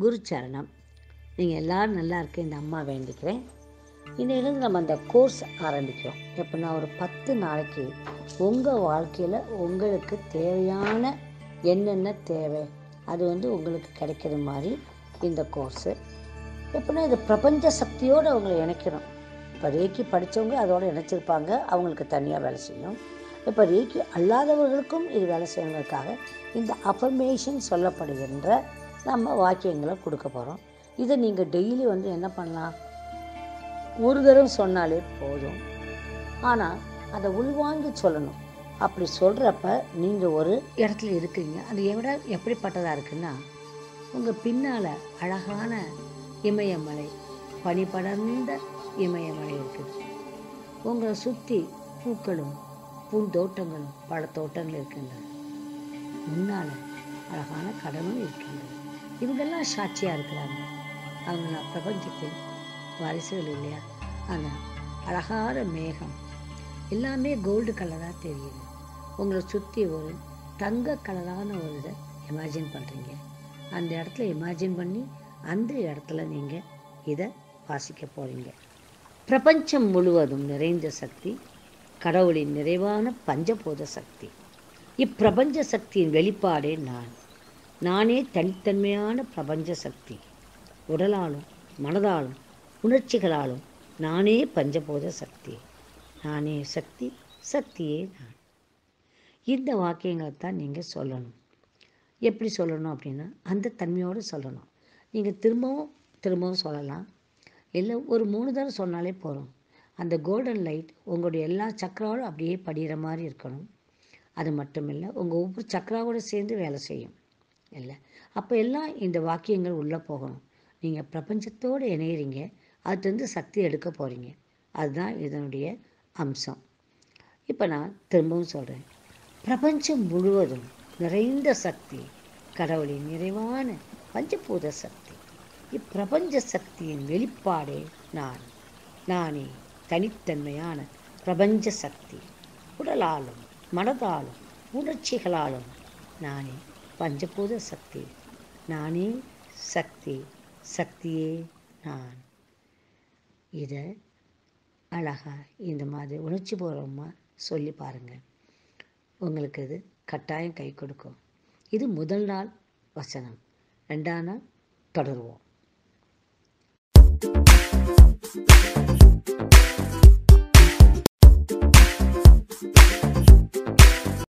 குரு சரணம் நீங்கள் எல்லோரும் நல்லா இருக்க இந்த அம்மா வேண்டிக்கிறேன் இன்னையிலேருந்து நம்ம அந்த கோர்ஸ் ஆரம்பிக்கிறோம் எப்படின்னா ஒரு பத்து நாளைக்கு உங்கள் வாழ்க்கையில் உங்களுக்கு தேவையான என்னென்ன தேவை அது வந்து உங்களுக்கு கிடைக்கிற மாதிரி இந்த கோர்ஸு எப்படின்னா இது பிரபஞ்ச சக்தியோடு அவங்களை இணைக்கணும் இப்போ ரேக்கி படித்தவங்க அதோடு இணைச்சிருப்பாங்க அவங்களுக்கு தனியாக வேலை செய்யும் இப்போ ரேக்கி அல்லாதவர்களுக்கும் இது வேலை செய்யறதுக்காக இந்த அஃபர்மேஷன் சொல்லப்படுகின்ற நம்ம வாக்கியங்களை கொடுக்க போகிறோம் இதை நீங்கள் டெய்லி வந்து என்ன பண்ணலாம் ஒரு தடவை சொன்னாலே போதும் ஆனால் அதை உள்வாங்கி சொல்லணும் அப்படி சொல்கிறப்ப நீங்கள் ஒரு இடத்துல இருக்கீங்க அது எவிட எப்படிப்பட்டதாக இருக்குன்னா உங்கள் பின்னால் அழகான இமயமலை பனி படர்ந்த இமயமலை இருக்குது உங்களை சுற்றி பூக்களும் பூந்தோட்டங்களும் பழத்தோட்டங்கள் இருக்கின்றன முன்னால் அழகான கடலும் இருக்கின்றது இவங்கெல்லாம் சாட்சியாக இருக்கிறாங்க அவங்க பிரபஞ்சத்தில் வாரிசுகள் இல்லையா அந்த அழகான மேகம் எல்லாமே கோல்டு கலராக தெரியுது உங்களை சுற்றி ஒரு தங்க கலரான ஒரு இதை இமேஜின் பண்ணுறீங்க அந்த இடத்துல இமேஜின் பண்ணி அந்த இடத்துல நீங்கள் இதை வாசிக்க போகிறீங்க பிரபஞ்சம் முழுவதும் நிறைந்த சக்தி கடவுளின் நிறைவான பஞ்சபூத சக்தி இப்பிரபஞ்ச சக்தியின் வெளிப்பாடே நான் நானே தனித்தன்மையான பிரபஞ்ச சக்தி உடலாலும் மனதாலும் உணர்ச்சிகளாலும் நானே பஞ்சபூத சக்தி நானே சக்தி சக்தியே நான் இந்த வாக்கியங்களை தான் நீங்கள் சொல்லணும் எப்படி சொல்லணும் அப்படின்னா அந்த தன்மையோடு சொல்லணும் நீங்கள் திரும்பவும் திரும்பவும் சொல்லலாம் இல்லை ஒரு மூணு தடவை சொன்னாலே போதும் அந்த கோல்டன் லைட் உங்களுடைய எல்லா சக்கராவோடும் அப்படியே படிகிற மாதிரி இருக்கணும் அது மட்டும் இல்லை உங்கள் ஒவ்வொரு சக்கராவோடு சேர்ந்து வேலை செய்யும் இல்லை அப்போ எல்லாம் இந்த வாக்கியங்கள் உள்ளே போகணும் நீங்கள் பிரபஞ்சத்தோடு இணையிறீங்க அதுலேருந்து சக்தி எடுக்க போகிறீங்க அதுதான் இதனுடைய அம்சம் இப்போ நான் திரும்பவும் சொல்கிறேன் பிரபஞ்சம் முழுவதும் நிறைந்த சக்தி கடவுளின் நிறைவான பஞ்சபூத சக்தி இப்பிரபஞ்ச சக்தியின் வெளிப்பாடே நான் நானே தனித்தன்மையான பிரபஞ்ச சக்தி உடலாலும் மனதாலும் உணர்ச்சிகளாலும் நானே பஞ்சபூத சக்தி நானே சக்தி சக்தியே நான் இதை அழகா இந்த மாதிரி உணர்ச்சி பூர்வமாக சொல்லி பாருங்கள் உங்களுக்கு இது கட்டாயம் கை கொடுக்கும் இது முதல் நாள் வசனம் ரெண்டாம் நாள் தொடருவோம்